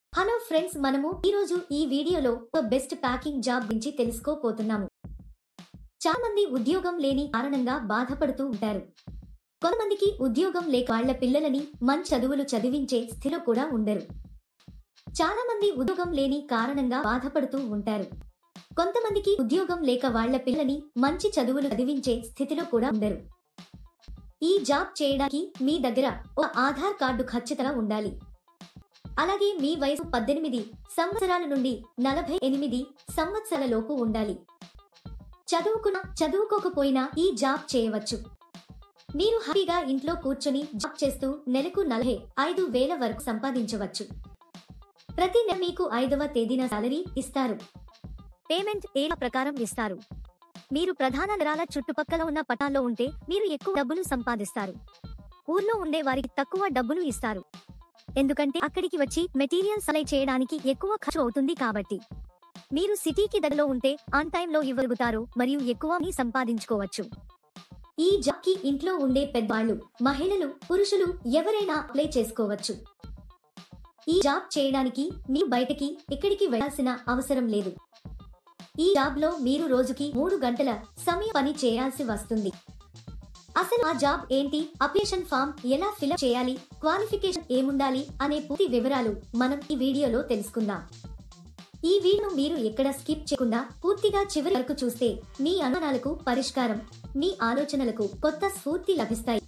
hello friends మనము ఈరోజు ఈ వీడియోలో ఒక బెస్ట్ ప్యాకింగ్ జాబ్ గురించి తెలుసుకోపోతున్నాము చాలా మంది ఉద్యోగం లేని కారణంగా బాధపడుతూ ఉంటారు కొంతమందికి ఉద్యోగం లేక వాళ్ళ పిల్లలని మంచి చదువులు చదివించే స్థితిలో కూడా ఉండరు చాలా మంది ఉద్యోగం లేని కారణంగా బాధపడుతూ ఉంటారు కొంతమందికి ఉద్యోగం లేక వాళ్ళ పిల్లని మంచి చదువులు చదివించే స్థితిలో కూడా ఉండరు ఈ జాబ్ చేయడానికి మీ దగ్గర ఒక ఆధార్ కార్డు ఖచ్చితంగా ఉండాలి అలాగే మీ వయసు పద్దెనిమిది సంవత్సరాల నుండి నలభై ఎనిమిది సంవత్సరాల లోపు ఉండాలి చదువుకున్నా చదువుకోకపోయినా ఈ జాబ్ చేయవచ్చు మీరు హ్యాపీగా ఇంట్లో కూర్చొని జాబ్ చేస్తూ నెలకు నలభై ఐదు వేల వరకు సంపాదించవచ్చు ప్రతి నెల మీకు ఐదవ తేదీన సాలరీ ఇస్తారు పేమెంట్ ఏల ప్రకారం ఇస్తారు మీరు ప్రధాన నగరాల చుట్టుపక్కల ఉన్న పటాల్లో ఉంటే మీరు ఎక్కువ డబ్బులు సంపాదిస్తారు ఊర్లో ఉండే వారికి తక్కువ డబ్బులు ఇస్తారు ఎందుకంటే అక్కడికి వచ్చి మెటీరియల్ సప్లై చేయడానికి ఎక్కువ ఖర్చు అవుతుంది కాబట్టి మీరు సిటీకి దగ్గరలో ఉంటే ఆన్ టైంలో ఇవ్వగలుగుతారు మరియు ఎక్కువ మీ సంపాదించుకోవచ్చు ఈ జాబ్ కి ఇంట్లో ఉండే పెద్దవాళ్ళు మహిళలు పురుషులు ఎవరైనా అప్లై చేసుకోవచ్చు ఈ జాబ్ చేయడానికి మీరు బయటకి ఎక్కడికి వెళ్లాల్సిన అవసరం లేదు ఈ జాబ్ లో మీరు రోజుకి మూడు గంటల సమయం పని చేయాల్సి వస్తుంది అసలు ఆ జాబ్ ఏంటి అప్లికేషన్ ఫామ్ ఎలా ఫిల్అప్ చేయాలి క్వాలిఫికేషన్ ఏముండాలి అనే పూర్తి వివరాలు మనం ఈ వీడియోలో తెలుసుకుందాం ఈ వీడియోను మీరు ఎక్కడ స్కిప్ చేయకుండా పూర్తిగా చివరి వరకు చూస్తే మీ అనుమానాలకు పరిష్కారం మీ ఆలోచనలకు కొత్త స్ఫూర్తి లభిస్తాయి